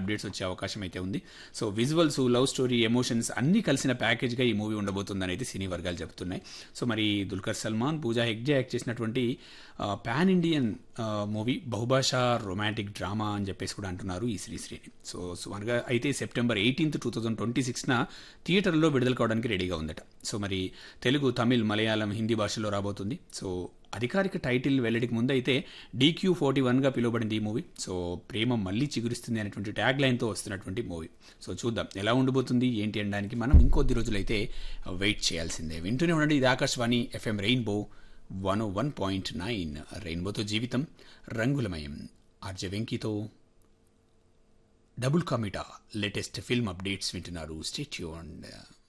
updates వచ్చే అవకాశం అయితే ఉంది so visuals love story emotions అన్నీ కలిసిన ప్యాకేజ్గా ఈ మూవీ ఉండబోతుందని అయితే సినీ వర్గాలు చెప్తున్నాయి సో మరి దుల్కర్ సల్మాన్ పూజా హెగ్జే యాక్ట్ చేసినటువంటి పాన్ ఇండియన్ మూవీ బహుభాషా రొమాంటిక్ డ్రామా అని చెప్పేసి కూడా అంటున్నారు ఈ శ్రీశ్రీని సో సుమారుగా అయితే September eighteenth two thousand twenty సిక్స్న థియేటర్లో విడుదల కావడానికి రెడీగా ఉందట సో మరి తెలుగు తమిళ్ మలయాళం హిందీ భాషలో రాబోతుంది సో అధికారిక టైటిల్ వెల్లడికి ముందు అయితే డీక్యూ ఫార్టీ వన్గా పిలువబడింది ఈ మూవీ సో ప్రేమ మళ్ళీ చిగురిస్తుంది అనేటువంటి ట్యాగ్ లైన్తో వస్తున్నటువంటి మూవీ సో చూద్దాం ఎలా ఉండబోతుంది ఏంటి అనడానికి మనం ఇంకొద్ది రోజులైతే వెయిట్ చేయాల్సిందే వింటూనే ఉండండి ఇది Akashvani FM rainbow one one point nine రెయిన్బోతో జీవితం రంగులమయం ఆర్జ వెంకీతో డబుల్ కామిటా లేటెస్ట్ ఫిల్మ్ అప్డేట్స్ వింటున్నారు స్టేట్యూన్